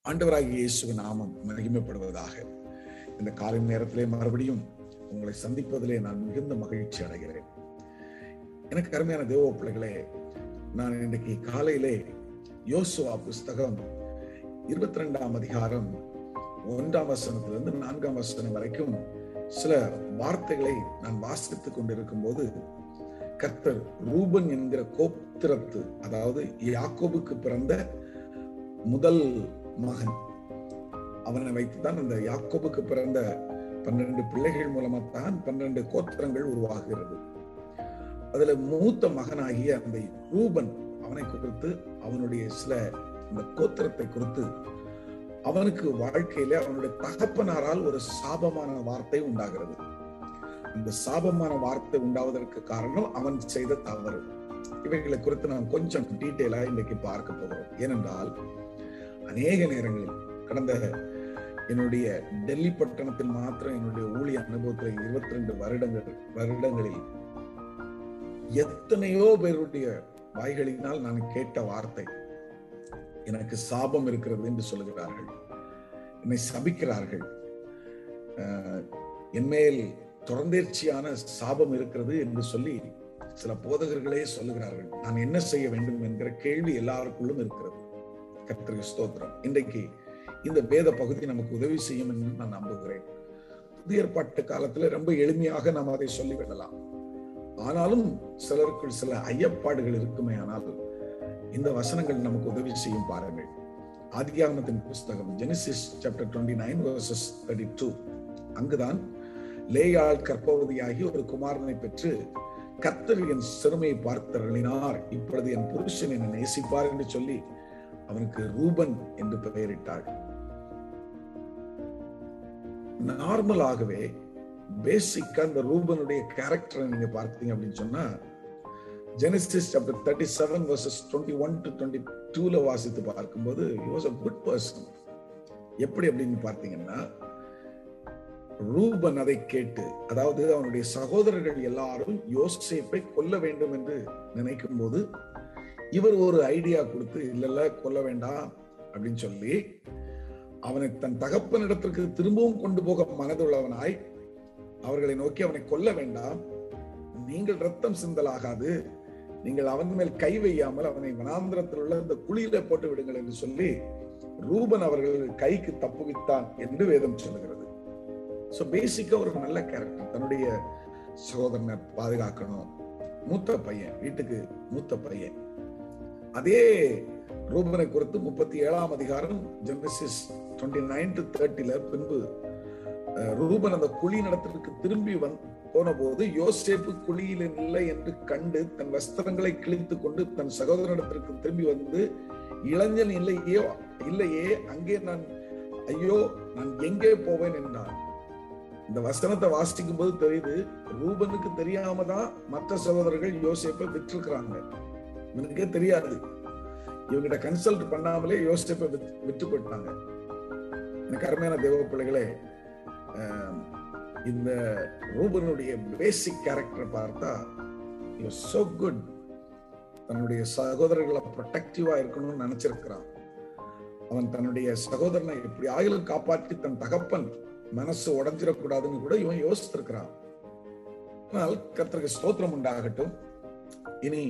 ஆண்டவராகிய இயேசுவின் நாமம் மகிமைப்படுவதாக இந்த காலை நேரத்திலே மறுபடியும் உங்களை சந்திப்பதிலே நான் மிகுந்த மகிழ்ச்சி அடைகிறேன் எனக்கு அருமையான தேவ பிள்ளைகளே நான் இன்றைக்கு காலையிலே யோசுவா புஸ்தகம் இருபத்தி ரெண்டாம் அதிகாரம் ஒன்றாம் வசனத்திலிருந்து நான்காம் வசனம் வரைக்கும் சில வார்த்தைகளை நான் வாசித்துக் கொண்டிருக்கும் போது கர்த்தர் ரூபன் என்கிற கோத்திரத்து அதாவது யாக்கோபுக்கு பிறந்த முதல் மகன் அவனை வைத்துதான் அந்த யாக்கோபுக்கு பிறந்த பன்னிரண்டு பிள்ளைகள் மூலமாத்தான் பன்னிரண்டு கோத்திரங்கள் உருவாகிறது அதுல மூத்த மகனாகிய அந்த ரூபன் அவனை குறித்து அவனுடைய சில இந்த கோத்திரத்தை குறித்து அவனுக்கு வாழ்க்கையில அவனுடைய தகப்பனாரால் ஒரு சாபமான வார்த்தை உண்டாகிறது அந்த சாபமான வார்த்தை உண்டாவதற்கு காரணம் அவன் செய்த தவறு இவைகளை குறித்து நாம் கொஞ்சம் டீட்டெயிலா இன்றைக்கு பார்க்க போகிறோம் ஏனென்றால் அநேக நேரங்களில் கடந்த என்னுடைய டெல்லி பட்டணத்தில் மாத்திரம் என்னுடைய ஊழிய அனுபவத்தில் இருபத்தி ரெண்டு வருடங்கள் வருடங்களில் எத்தனையோ பேருடைய வாய்களினால் நான் கேட்ட வார்த்தை எனக்கு சாபம் இருக்கிறது என்று சொல்லுகிறார்கள் என்னை சபிக்கிறார்கள் என்மேல் தொடர்ந்தேர்ச்சியான சாபம் இருக்கிறது என்று சொல்லி சில போதகர்களே சொல்லுகிறார்கள் நான் என்ன செய்ய வேண்டும் என்கிற கேள்வி எல்லாருக்குள்ளும் இருக்கிறது கத்திரிக்கு ஸ்தோத்திரம் இன்றைக்கு இந்த வேத பகுதி நமக்கு உதவி செய்யும் என்று நான் நம்புகிறேன் புதிய ஏற்பாட்டு காலத்துல ரொம்ப எளிமையாக நாம் அதை சொல்லிவிடலாம் ஆனாலும் சிலருக்குள் சில ஐயப்பாடுகள் இருக்குமே ஆனால் இந்த வசனங்கள் நமக்கு உதவி செய்யும் பாருங்கள் ஆதிகாமத்தின் புஸ்தகம் Genesis chapter twenty nine verses thirty two அங்குதான் லேயாள் கற்பவதியாகி ஒரு குமாரனை பெற்று கத்தர் என் சிறுமையை பார்த்தருளினார் இப்பொழுது என் புருஷன் என்னை நேசிப்பார் என்று சொல்லி அவனுக்கு ரூபன் என்று பெயரிட்டாள் நார்மலாகவே பேசிக்கா அந்த ரூபனுடைய கேரக்டரை நீங்க பார்த்தீங்க அப்படின்னு சொன்னா Genesis chapter thirty seven verses twenty one to twenty டூல வாசித்து பார்க்கும்போது வாஸ் அ குட் பர்சன் எப்படி அப்படின்னு பார்த்தீங்கன்னா ரூபன் அதை கேட்டு அதாவது அவனுடைய சகோதரர்கள் எல்லாரும் யோசேப்பை கொல்ல வேண்டும் என்று நினைக்கும் போது இவர் ஒரு ஐடியா கொடுத்து இல்ல இல்ல கொல்ல வேண்டாம் அப்படின்னு சொல்லி அவனை தன் தகப்பனிடத்திற்கு திரும்பவும் கொண்டு போக மனதுள்ளவனாய் அவர்களை நோக்கி அவனை கொல்ல வேண்டாம் நீங்கள் ரத்தம் சிந்தலாகாது நீங்கள் அவன் மேல் கை வையாமல் அவனை வனாந்திரத்தில் உள்ள இந்த குழியில போட்டு விடுங்கள் என்று சொல்லி ரூபன் அவர்கள் கைக்கு தப்புவித்தான் என்று வேதம் சொல்லுகிறது ஸோ பேசிக்கா ஒரு நல்ல கேரக்டர் தன்னுடைய சகோதரனை பாதுகாக்கணும் மூத்த பையன் வீட்டுக்கு மூத்த பையன் அதே ரூபனை குறித்து முப்பத்தி ஏழாம் அதிகாரம் ஜெனசிஸ் டுவெண்ட்டி நைன் டு தேர்ட்டில பின்பு ரூபன் அந்த குழி நடத்திற்கு திரும்பி வந் போன போது யோசேப்பு குழியில் இல்லை என்று கண்டு தன் வஸ்திரங்களை கிழித்து கொண்டு தன் சகோதரனிடத்திற்கு திரும்பி வந்து இளைஞன் இல்லையே இல்லையே அங்கே நான் ஐயோ நான் எங்கே போவேன் என்றான் இந்த வசனத்தை வாசிக்கும் போது தெரியுது ரூபனுக்கு தெரியாம தான் மற்ற சகோதரர்கள் யோசேப்பை விட்டுருக்கிறாங்க இவனுக்கே தெரியாது இவங்கிட்ட கன்சல்ட் பண்ணாமலே யோசிப்பை விட்டு போயிட்டாங்க எனக்கு அருமையான தேவ பிள்ளைகளே இந்த ரூபனுடைய பேசிக் கேரக்டர் பார்த்தா சோ குட் தன்னுடைய சகோதரர்களை ப்ரொடெக்டிவா இருக்கணும்னு நினைச்சிருக்கிறான் அவன் தன்னுடைய சகோதரனை எப்படி ஆயுளும் காப்பாற்றி தன் தகப்பன் மனசு உடஞ்சிடக்கூடாதுன்னு கூட இவன் யோசித்திருக்கிறான் ஆனால் கத்திரிக்கு ஸ்தோத்திரம் உண்டாகட்டும் இனி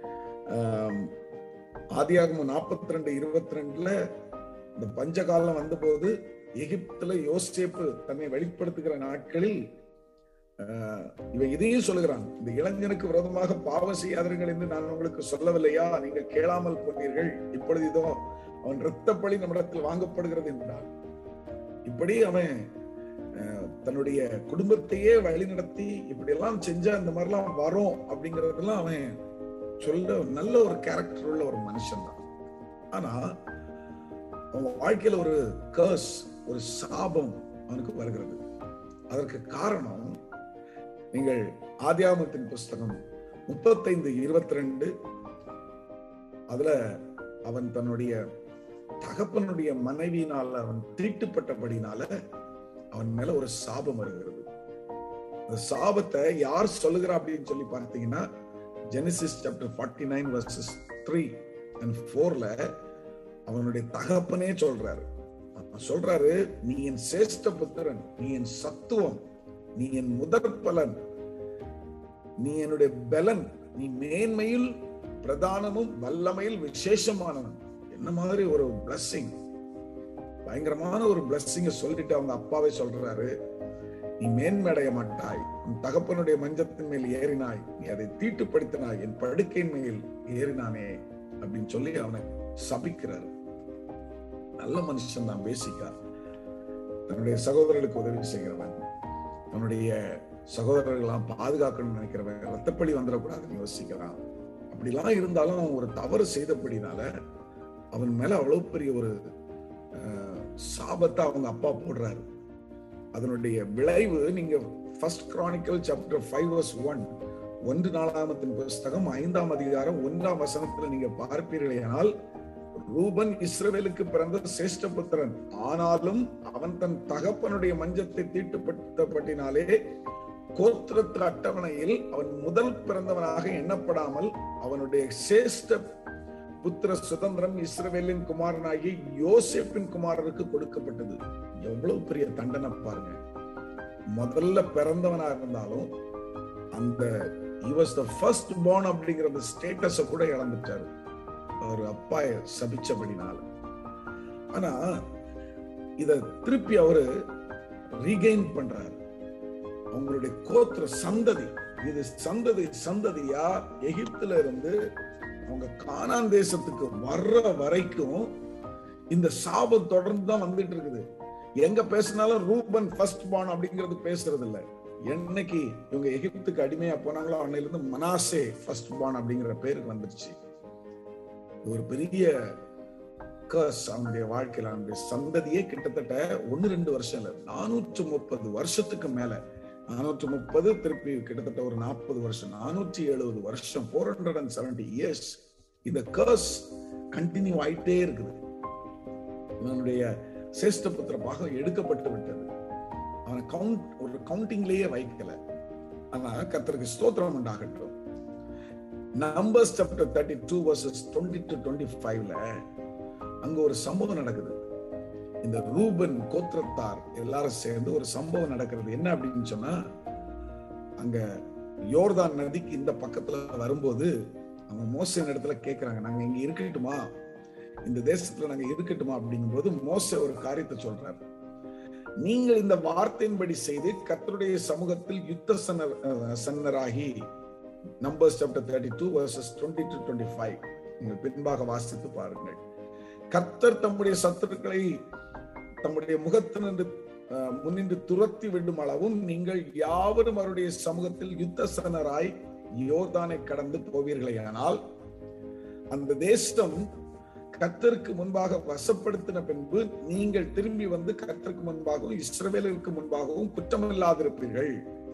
ஆதியாகமம் நாற்பத்தி ரெண்டு இருபத்தி ரெண்டுல இந்த பஞ்சகாலம் வந்தபோது எகிப்துல யோசேப்பு தன்னை வெளிப்படுத்துகிற நாட்களில் இவன் இதையும் சொல்லுகிறான் இந்த இளைஞனுக்கு விரோதமாக பாவம் செய்யாதீர்கள் என்று நான் உங்களுக்கு சொல்லவில்லையா நீங்கள் கேளாமல் போனீர்கள் இப்பொழுது இதோ அவன் இரத்தப்பழி நம்மிடத்தில் வாங்கப்படுகிறது என்றான் இப்படி அவன் தன்னுடைய குடும்பத்தையே வழி நடத்தி இப்படி எல்லாம் செஞ்சா இந்த மாதிரிலாம் வரும் அப்படிங்கறதெல்லாம் அவன் சொல்ல நல்ல ஒரு கேரக்டர் உள்ள ஒரு மனுஷன் தான் ஆனா அவன் வாழ்க்கையில ஒரு கர்ஸ் ஒரு சாபம் அவனுக்கு வருகிறது அதற்கு காரணம் நீங்கள் ஆதியாமத்தின் புஸ்தகம் முப்பத்தைந்து இருபத்தி ரெண்டு அதுல அவன் தன்னுடைய தகப்பனுடைய மனைவியினால் அவன் தீட்டுப்பட்டபடினால அவன் மேல ஒரு சாபம் வருகிறது அந்த சாபத்தை யார் சொல்லுகிறா அப்படின்னு சொல்லி பார்த்தீங்கன்னா Genesis chapter forty nine verses three and ஃபோர்ல அவனுடைய தகப்பனே சொல்றாரு சொல்றாரு நீ என் சேஷ்ட புத்திரன் நீ என் சத்துவம் நீ என் முதற் பலன் நீ என்னுடைய பலன் நீ மேன்மையில் பிரதானமும் வல்லமையில் விசேஷமானவன் என்ன மாதிரி ஒரு blessing பயங்கரமான ஒரு blessing சொல்லிட்டு அவங்க அப்பாவே சொல்றாரு நீ மேன்மையடைய மாட்டாய் உன் தகப்பனுடைய மஞ்சத்தின் மேல் ஏறினாய் நீ அதை தீட்டுப்படுத்தினாய் என் படுக்கையின் மேல் ஏறினானே அப்படின்னு சொல்லி அவனை சபிக்கிறார் நல்ல மனுஷன் தான் பேசிக்கா தன்னுடைய சகோதரர்களுக்கு உதவி செய்கிறவன் தன்னுடைய சகோதரர்கள்லாம் பாதுகாக்கணும்னு நினைக்கிறவன் ரத்தப்படி வந்துடக்கூடாதுன்னு யோசிக்கிறான் அப்படிலாம் இருந்தாலும் அவன் ஒரு தவறு செய்தபடினால அவன் மேல அவ்வளவு பெரிய ஒரு அஹ், சாபத்தை அவங்க அப்பா போடுறாரு அதனுடைய விளைவு நீங்க first chronicle chapter five verse one ஒன்று நாலாமத்தின் புஸ்தகம் ஐந்தாம் அதிகாரம் ஒன்றாம் வசனத்துல நீங்க பார்ப்பீர்களேனால் ரூபன் இஸ்ரவேலுக்கு பிறந்த சிரேஷ்ட புத்திரன் ஆனாலும் அவன் தன் தகப்பனுடைய மஞ்சத்தை தீட்டுப்படுத்தப்பட்டினாலே கோத்திரத்து அட்டவணையில் அவன் முதல் பிறந்தவனாக எண்ணப்படாமல் அவனுடைய சிரேஷ்ட புத்திர சுதந்திரம் இஸ்ரவேலின் குமாரனாகி யோசேப்பின் குமாரருக்கு கொடுக்கப்பட்டது எவ்வளவு பெரிய தண்டனை பாருங்க முதல்ல பிறந்தவனா இருந்தாலும் அந்த he was the first born அப்படிங்கிற அந்த ஸ்டேட்டஸ கூட இழந்துட்டாரு அவர் அப்பா சபிச்சபடினால ஆனா இத திருப்பி அவரு ரீகெயின் பண்றாரு அவங்களுடைய கோத்திர சந்ததி இது சந்ததி சந்ததியா எகிப்துல இருந்து அவங்க கானான் தேசத்துக்கு வர்ற வரைக்கும் இந்த சாபம் தொடர்ந்து தான் வந்துட்டு இருக்குது எங்க பேசினாலும் ரூபன் ஃபர்ஸ்ட் பான் அப்படிங்கிறது பேசுறது இல்ல என்னைக்கு இவங்க எகிப்துக்கு அடிமையா போனாங்களோ அன்னையில இருந்து மனாசே ஃபர்ஸ்ட் பான் அப்படிங்கிற பேருக்கு வந்துருச்சு இது ஒரு பெரிய கர்ஸ் அவனுடைய வாழ்க்கையில அவனுடைய சந்ததியே கிட்டத்தட்ட ஒன்னு ரெண்டு வருஷம் இல்ல நானூற்று முப்பது வருஷத்துக்கு மேல நானூற்று முப்பது திருப்பி கிட்டத்தட்ட ஒரு நாற்பது வருஷம் நானூற்றி எழுபது வருஷம் four hundred and seventy years இந்த கர்ஸ் கண்டினியூ ஆயிட்டே இருக்குது இவனுடைய சேஷ்ட புத்திர பாகம் எடுக்கப்பட்டு விட்டது அவனை கவுண்ட் ஒரு கவுண்டிங்லயே வைக்கல ஆனா கர்த்தருக்கு ஸ்தோத்திரம் உண்டாகட்டும் Numbers chapter thirty two verses twenty to twenty ஃபைவ்ல அங்க ஒரு சம்பவம் நடக்குது இந்த ரூபன் கோத்திரத்தார் எல்லாரும் சேர்ந்து ஒரு சம்பவம் நடக்கிறது என்ன அப்படின்னு சொன்னா அங்க யோர்தான் நதிக்கு இந்த பக்கத்துல வரும்போது அவங்க மோசையின் இடத்துல கேக்குறாங்க நாங்க இங்க இருக்கட்டுமா இந்த தேசத்துல நாங்க இருக்கட்டுமா அப்படிங்கும்போது மோசே ஒரு காரியத்தை சொல்றாரு நீங்கள் இந்த வார்த்தையின்படி செய்து கர்த்தருடைய சமூகத்தில் யுத்த சன்னர் அஹ், சன்னராகி Numbers chapter thirty two verses twenty to twenty five நீங்கள் பின்பாக வாசித்து பாருங்கள் கர்த்தர் தம்முடைய சத்துருக்களை தம்முடைய முகத்தினின்று அஹ், முன்னின்று துரத்தி விடும் அளவும் நீங்கள் யாவரும் அவருடைய சமூகத்தில் யுத்த சனராய் யோர்தானை கடந்து போவீர்களேயானால் அந்த தேசம் கர்த்தருக்கு முன்பாக வசப்படுத்தின பின்பு நீங்கள் திரும்பி வந்து கர்த்தருக்கு முன்பாகவும் இஸ்ரவேலுக்கு முன்பாகவும் குற்றமில்லாதிருப்பீர்கள்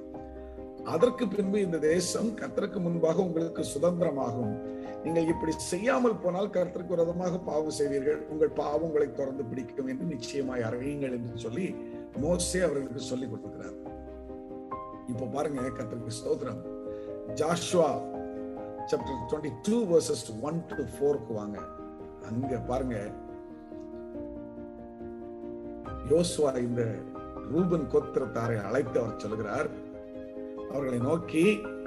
அதற்கு பின்பு இந்த தேசம் கர்த்தருக்கு முன்பாக உங்களுக்கு சுதந்திரமாகும் நீங்கள் இப்படி செய்யாமல் போனால் கர்த்தருக்கு விரோதமாக பாவம் செய்வீர்கள் உங்கள் பாவம் உங்களை தொடர்ந்து பிடிக்கும் என்று நிச்சயமாய் அறியுங்கள் என்று சொல்லி மோசே அவர்களுக்கு சொல்லி கொடுக்கிறார் இப்ப பாருங்க கர்த்தருக்கு ஸ்தோத்திரம் Joshua chapter twenty two verses one to ஃபோருக்கு வாங்க அங்க பாருங்க யோசுவா இந்த ரூபன் கோத்திரத்தாரை அழைத்து அவர் சொல்லுகிறார் அவர்களை நோக்கி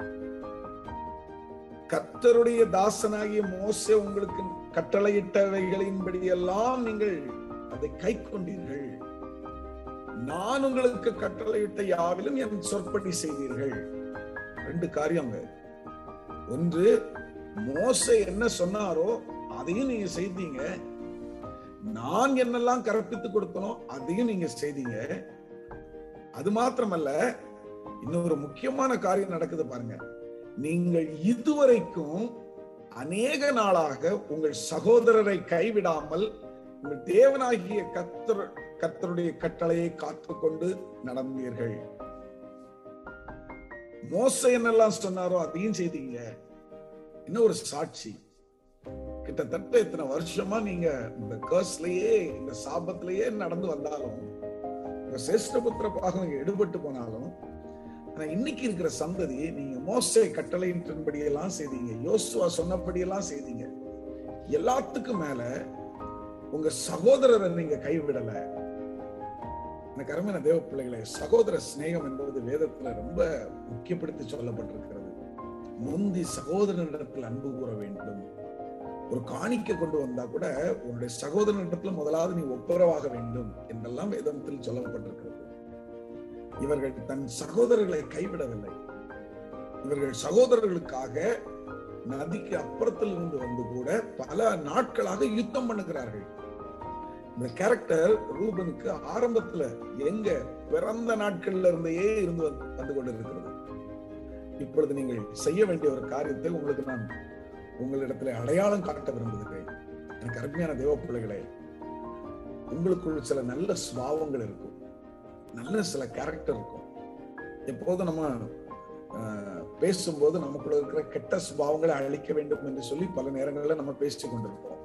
கர்த்தருடைய தாசனாகிய மோசே உங்களுக்கு கட்டளையிட்டவைகளின்படி எல்லாம் நீங்கள் அதை கை கொண்டீர்கள் நான் உங்களுக்கு கட்டளையிட்ட யாவிலும் என் சொற்படி செய்தீர்கள் ரெண்டு காரியங்க ஒன்று மோசே என்ன சொன்னாரோ அதையும் நீங்க செய்தீங்க நான் என்னெல்லாம் கற்பித்து கொடுத்தனோ அதையும் நீங்க செய்தீங்க அது மாத்திரமல்ல இன்னொரு முக்கியமான காரியம் நடக்குது பாருங்க நீங்கள் இதுவரைக்கும் அநேக நாளாக உங்கள் சகோதரரை கைவிடாமல் உங்கள் தேவனாகிய கத்தர் கத்தருடைய கட்டளையை காத்துக்கொண்டு நடந்தீர்கள் மோச என்னெல்லாம் சொன்னாரோ அதையும் செய்தீங்க இன்னும் ஒரு சாட்சி கிட்டத்தட்ட இத்தனை வருஷமா நீங்க இந்த கர்ஸ்லயே இந்த சாபத்திலேயே நடந்து வந்தாலும் உங்க சேஷ்டபுத்திர பாகம் எடுபட்டு போனாலும் ஆனா இன்னைக்கு இருக்கிற சந்ததி நீங்க மோசை கட்டளையின்படி எல்லாம் செய்தீங்க யோசுவா சொன்னபடியெல்லாம் செய்தீங்க எல்லாத்துக்கும் மேல உங்க சகோதரரை நீங்க கைவிடல எனக்கு அருமையான தேவ பிள்ளைகளே சகோதர சிநேகம் என்பது வேதத்துல ரொம்ப முக்கியப்படுத்தி சொல்லப்பட்டிருக்கிறது முந்தி சகோதரனிடத்தில் அன்பு கூற வேண்டும் ஒரு காணிக்க கொண்டு வந்தா கூட உன்னுடைய சகோதரனிடத்துல முதலாவது நீ ஒப்புரவாக வேண்டும் என்றெல்லாம் வேதத்தில் சொல்லப்பட்டிருக்கிறது இவர்கள் தன் சகோதரர்களை கைவிடவில்லை இவர்கள் சகோதரர்களுக்காக நதிக்கு அப்புறத்தில் இருந்து வந்து கூட பல நாட்களாக யுத்தம் பண்ணுகிறார்கள் இந்த கேரக்டர் ரூபனுக்கு ஆரம்பத்துல எங்க பிறந்த நாட்கள்ல இருந்தே இருந்து வந்து- வந்து கொண்டிருக்கிறது இப்பொழுது நீங்கள் செய்ய வேண்டிய ஒரு காரியத்தை உங்களுக்கு நான் உங்களிடத்துல அடையாளம் காட்ட விரும்புகிறேன் எனக்கு அருமையான தேவ பிள்ளைகளே உங்களுக்குள் சில நல்ல சுபாவங்கள் இருக்கும் நல்ல சில கேரக்டர் இருக்கும் எப்போதும் நம்ம ஆஹ், பேசும்போது நமக்குள்ள இருக்கிற கெட்ட சுபாவங்களை அழிக்க வேண்டும் என்று சொல்லி பல நேரங்களில் நம்ம பேசிக் கொண்டிருப்போம்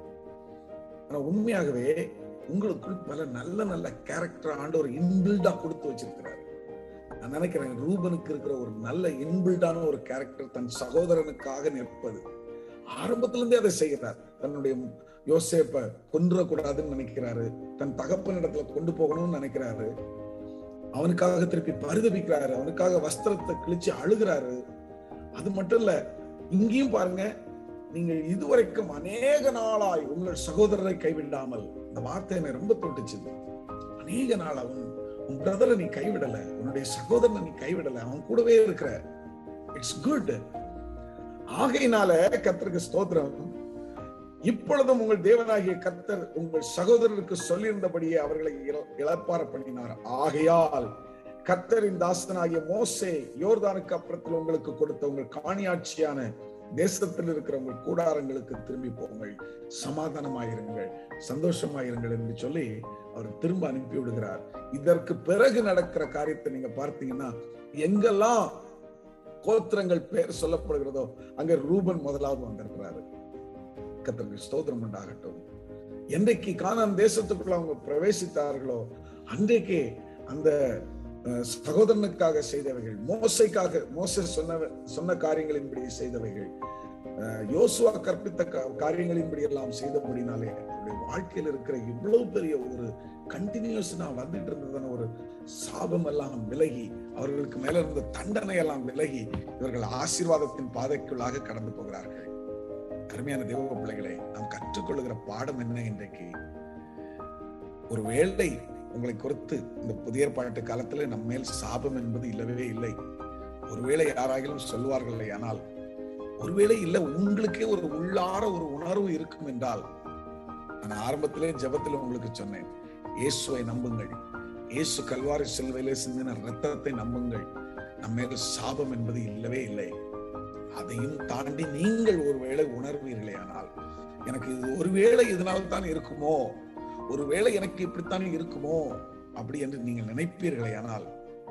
ஆனா உண்மையாகவே உங்களுக்குள் பல நல்ல நல்ல கேரக்டர் ஆண்டவர் இன்பில்டா கொடுத்து வச்சிருக்கிறாரு நான் நினைக்கிறேன் ரூபனுக்கு இருக்கிற ஒரு நல்ல இன்பில்டான ஒரு கேரக்டர் தன் சகோதரனுக்காக நிற்பது ஆரம்பத்துல இருந்தே அதை செய்கிறார் தன்னுடைய யோசேப்ப கொன்றக்கூடாதுன்னு நினைக்கிறாரு தன் தகப்பனிடத்துல கொண்டு போகணும்னு நினைக்கிறாரு அவனுக்காக திருப்பி பரிதபிக்கிறாரு அவனுக்காக வஸ்திரத்தை கிழிச்சு அழுகிறாரு அது மட்டும் இல்ல இங்கேயும் பாருங்க நீங்கள் இதுவரைக்கும் அநேக நாளாய் உங்கள் சகோதரரை கைவிடாமல் இந்த வார்த்தை என்னை ரொம்ப தொட்டுச்சுது அநேக நாள் அவன் உன் பிரதரை நீ கைவிடல உன்னுடைய சகோதரனை நீ கைவிடல அவன் கூடவே இருக்கிற இட்ஸ் குட் ஆகையினால கர்த்தருக்கு ஸ்தோத்திரம் இப்பொழுதும் உங்கள் தேவனாகிய கர்த்தர் உங்கள் சகோதரருக்கு சொல்லியிருந்தபடியே அவர்களை இழ- இழப்பார பண்ணினார் ஆகையால் கர்த்தரின் தாசனாகிய மோசே யோர்தானுக்கு அப்புறத்தில் உங்களுக்கு கொடுத்த உங்கள் காணியாட்சியான தேசத்தில் இருக்கிற உங்கள் கூடாரங்களுக்கு திரும்பி போங்கள் சமாதானமாயிருங்கள் சந்தோஷமாயிருங்கள் என்று சொல்லி அவர் திரும்ப அனுப்பி விடுகிறார் இதற்கு பிறகு நடக்கிற காரியத்தை நீங்க பார்த்தீங்கன்னா எங்கெல்லாம் கோத்திரங்கள் பேர் சொல்லப்படுகிறதோ அங்க ரூபன் முதலாவது வந்திருக்கிறாரு கர்த்தருக்கு ஸ்தோத்திரம் உண்டாகட்டும் என்றைக்கு கானான் தேசத்துக்குள்ள அவங்க பிரவேசித்தார்களோ அன்றைக்கே அந்த அஹ், சகோதரனுக்காக செய்தவைகள் மோசைக்காக மோசை சொன்ன சொன்ன காரியங்களின்படி செய்தவைகள் அஹ், யோசுவா கற்பித்த கா- காரியங்களின்படி எல்லாம் செய்தபடினாலே அவருடைய வாழ்க்கையில் இருக்கிற இவ்வளவு பெரிய ஒரு கண்டினியூஸ் நான் வந்துட்டு இருந்ததான ஒரு சாபம் எல்லாம் விலகி அவர்களுக்கு மேல இருந்த தண்டனை எல்லாம் விலகி இவர்கள் ஆசீர்வாதத்தின் பாதைக்குள்ளாக கடந்து போகிறார்கள் அருமையான தேவ பிள்ளைகளே நாம் கற்றுக்கொள்ளுகிற பாடம் என்ன இன்றைக்கு ஒரு வேளை உங்களை குறித்து இந்த புதிய பாட்டு காலத்துல நம்ம மேல் சாபம் என்பது இல்லவே இல்லை ஒருவேளை யாராகிலும் சொல்வார்கள் ஆனால் ஒருவேளை இல்ல உங்களுக்கே ஒரு உள்ளார ஒரு உணர்வு இருக்கும் என்றால் நான் ஆரம்பத்திலே ஜெபத்தில் உங்களுக்கு சொன்னேன் இயேசுவை நம்புங்கள் இயேசு கல்வாரி சிலுவையிலே சிந்தின ரத்தத்தை நம்புங்கள் நம்ம மேல் சாபம் என்பது இல்லவே இல்லை அதையும் தாண்டி நீங்கள் ஒருவேளை உணர்வீர்களே ஆனால் எனக்கு இது ஒருவேளை இதனால் தான் இருக்குமோ ஒருவேளை எனக்கு இப்படித்தான் இருக்குமோ அப்படி என்று நீங்கள் நினைப்பீர்களே ஆனால்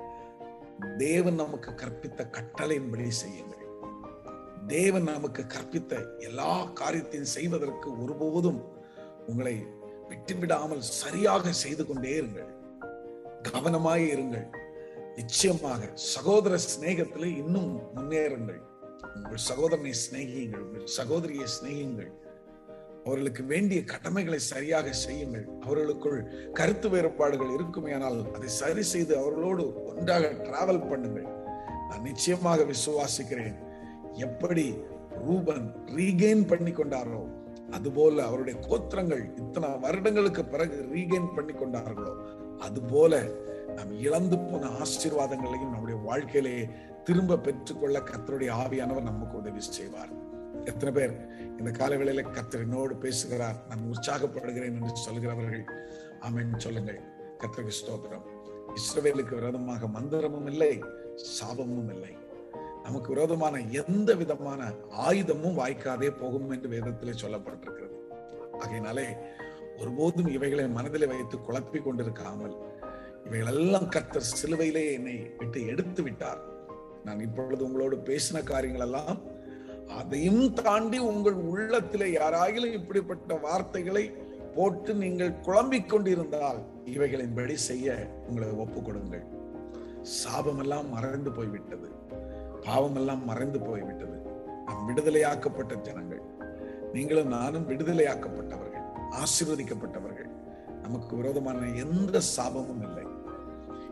தேவன் நமக்கு கற்பித்த கட்டளையின்படி செய்யுங்கள் தேவன் நமக்கு கற்பித்த எல்லா காரியத்தையும் செய்வதற்கு ஒருபோதும் உங்களை விட்டுவிடாமல் சரியாக செய்து கொண்டே இருங்கள் கவனமாக இருங்கள் நிச்சயமாக சகோதர சிநேகத்திலே இன்னும் முன்னேறுங்கள் உங்கள் சகோதரனை சிநேகியுங்கள் உங்கள் சகோதரியை சிநேகியுங்கள் அவர்களுக்கு வேண்டிய கடமைகளை சரியாக செய்யுங்கள் அவர்களுக்குள் கருத்து வேறுபாடுகள் இருக்குமேயானால் அதை சரி செய்து அவர்களோடு ஒன்றாக டிராவல் பண்ணுங்கள் நான் நிச்சயமாக விசுவாசிக்கிறேன் எப்படி ரூபன் ரீகெயின் பண்ணி கொண்டாரோ அதுபோல அவருடைய கோத்திரங்கள் இத்தனை வருடங்களுக்கு பிறகு ரீகெயின் பண்ணி கொண்டார்களோ அதுபோல நாம் இழந்து போன ஆசீர்வாதங்களையும் நம்முடைய வாழ்க்கையிலே திரும்ப பெற்றுக்கொள்ள கர்த்தருடைய ஆவியானவர் நமக்கு உதவி செய்வார் எத்தனை பேர் இந்த காலவேளையில கர்த்தர் என்னோடு பேசுகிறார் நான் உற்சாகப்படுகிறேன் என்று சொல்கிறவர்கள் ஆமென் சொல்லுங்கள் கர்த்தருக்கு ஸ்தோத்திரம் இஸ்ரவேலுக்கு விரோதமாக மந்திரமும் இல்லை சாபமும் இல்லை நமக்கு விரோதமான எந்த விதமான ஆயுதமும் வாய்க்காதே போகும் என்று வேதத்திலே சொல்லப்பட்டிருக்கிறது ஆகையினாலே ஒருபோதும் இவைகளை மனதிலே வைத்து குழப்பிக் கொண்டிருக்காமல் இவைகளெல்லாம் கர்த்தர் சிலுவையிலே என்னை விட்டு எடுத்து விட்டார் நான் இப்பொழுது உங்களோடு பேசின காரியங்கள் எல்லாம் அதையும் தாண்டி உங்கள் உள்ளத்திலே யாராகிலும் இப்படிப்பட்ட வார்த்தைகளை போட்டு நீங்கள் குழம்பிக் கொண்டிருந்தால் இவைகளின்படி செய்ய உங்களை ஒப்புக் கொடுங்கள் சாபமெல்லாம் மறைந்து போய்விட்டது பாவமெல்லாம் மறைந்து போய்விட்டது நாம் விடுதலையாக்கப்பட்ட ஜனங்கள் நீங்களும் நானும் விடுதலையாக்கப்பட்டவர்கள் ஆசீர்வதிக்கப்பட்டவர்கள் நமக்கு விரோதமான எந்த சாபமும் இல்லை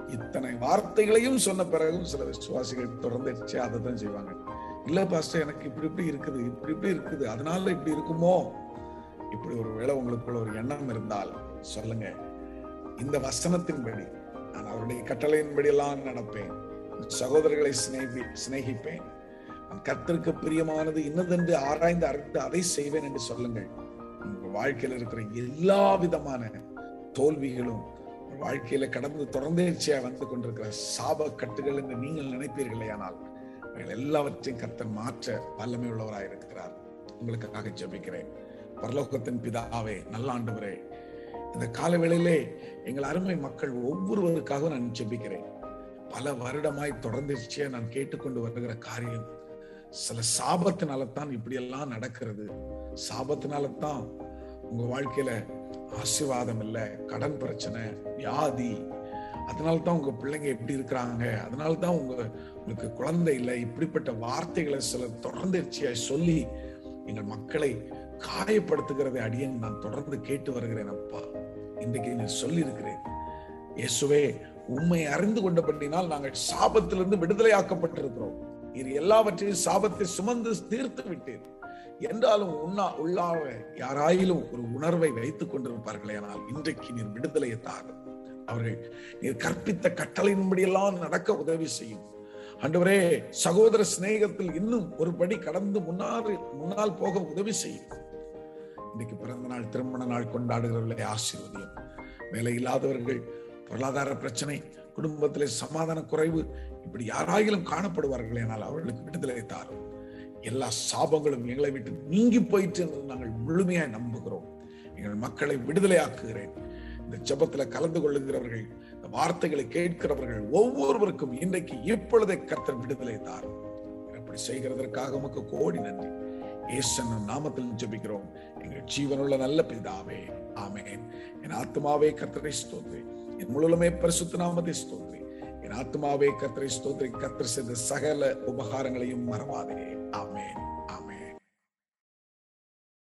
இத்தனை வார்த்தைகளையும் சொன்ன பிறகும் சில விசுவாசிகள் தொடர்ந்து அதை தான் செய்வாங்க இல்ல பாஸ்டர் எனக்கு இப்படி இப்படி இருக்குது இப்படி இப்படி இருக்குது அதனால இப்படி இருக்குமோ இப்படி ஒரு வேளை உங்களுக்குள்ள ஒரு எண்ணம் இருந்தால் சொல்லுங்க இந்த வசனத்தின்படி நான் அவருடைய கட்டளையின்படி எல்லாம் நடப்பேன் சகோதரர்களை சிநேகி சிநேகிப்பேன் நான் கர்த்தருக்கு பிரியமானது இன்னதென்று ஆராய்ந்து அறிந்து அதை செய்வேன் என்று சொல்லுங்கள் உங்க வாழ்க்கையில இருக்கிற எல்லா விதமான தோல்விகளும் உங்க வாழ்க்கையில கடந்து தொடர்ந்தேர்ச்சியா வந்து கொண்டிருக்கிற சாப கட்டுகள் என்று நீங்கள் நினைப்பீர்களே ஆனால் அவைகள் எல்லாவற்றையும் கர்த்தர் மாற்ற வல்லமை உள்ளவராய் இருக்கிறார் உங்களுக்காக ஜெபிக்கிறேன் பரலோகத்தின் பிதாவே நல்ல ஆண்டவரே இந்த கால வேளையிலே எங்கள் அருமை மக்கள் ஒவ்வொருவருக்காக நான் ஜெபிக்கிறேன் பல வருடமாய் தொடர்ந்துச்சியா நான் கேட்டுக்கொண்டு வருகிற காரியம் சில சாபத்தினால தான் இப்படி எல்லாம் நடக்கிறது சாபத்தினால தான் உங்க வாழ்க்கையில ஆசீர்வாதம் இல்லை கடன் பிரச்சனை வியாதி அதனால தான் உங்க பிள்ளைங்க எப்படி இருக்கிறாங்க அதனால தான் உங்க உங்களுக்கு குழந்தை இல்லை இப்படிப்பட்ட வார்த்தைகளை சில தொடர்ந்துச்சியாய் சொல்லி எங்கள் மக்களை காயப்படுத்துகிறதை அடியேன் நான் தொடர்ந்து கேட்டு வருகிறேன் அப்பா இன்றைக்கு நீ சொல்லி இருக்கிறேன் இயேசுவே உண்மை அறிந்து கொண்டபடினால் நாங்கள் சாபத்திலிருந்து விடுதலையாக்கப்பட்டிருக்கிறோம் இது எல்லாவற்றையும் சாபத்தை சுமந்து தீர்த்து விட்டேன் என்றாலும் உண்ணா உள்ளாக யாராயிலும் ஒரு உணர்வை வைத்துக் கொண்டிருப்பார்களே ஆனால் இன்றைக்கு நீர் விடுதலையை தாரும் அவர்கள் நீர் கற்பித்த கட்டளையின்படியெல்லாம் நடக்க உதவி செய்யும் ஆண்டவரே சகோதர சிநேகத்தில் இன்னும் ஒரு படி கடந்து முன்னால் முன்னால் போக உதவி செய்யும் இன்னைக்கு பிறந்த நாள் திருமண நாள் கொண்டாடுகிறவர்களை ஆசீர்வதியும் வேலை இல்லாதவர்கள் பொருளாதார பிரச்சனை குடும்பத்திலே சமாதான குறைவு இப்படி யாராயிலும் காணப்படுவார்கள் ஆனால் அவர்களுக்கு விடுதலை தாரும் எல்லா சாபங்களும் எங்களை விட்டு நீங்கி போயிற்று என்று நாங்கள் முழுமையாய் நம்புகிறோம் எங்கள் மக்களை விடுதலையாக்குகிறேன் இந்த ஜெபத்துல கலந்து கொள்ளுகிறவர்கள் இந்த வார்த்தைகளை கேட்கிறவர்கள் ஒவ்வொருவருக்கும் இன்றைக்கு இப்பொழுதே கர்த்தர் விடுதலை தாரும் அப்படி செய்கிறதற்காக உமக்கு கோடி நன்றி ஏசன் நாமத்தில் ஜெபிக்கிறோம் எங்கள் ஜீவனுள்ள நல்ல பிதாவே ஆமென் என் ஆத்மாவே கர்த்தரை ஸ்தோத்ரி என் முழுமே பரிசுத்த நாமத்தை ஸ்தோத்ரி என் ஆத்மாவே கர்த்தரை ஸ்தோத்ரி கர்த்தர் செய்த சகல உபகாரங்களையும் மறவாதே ஆமென்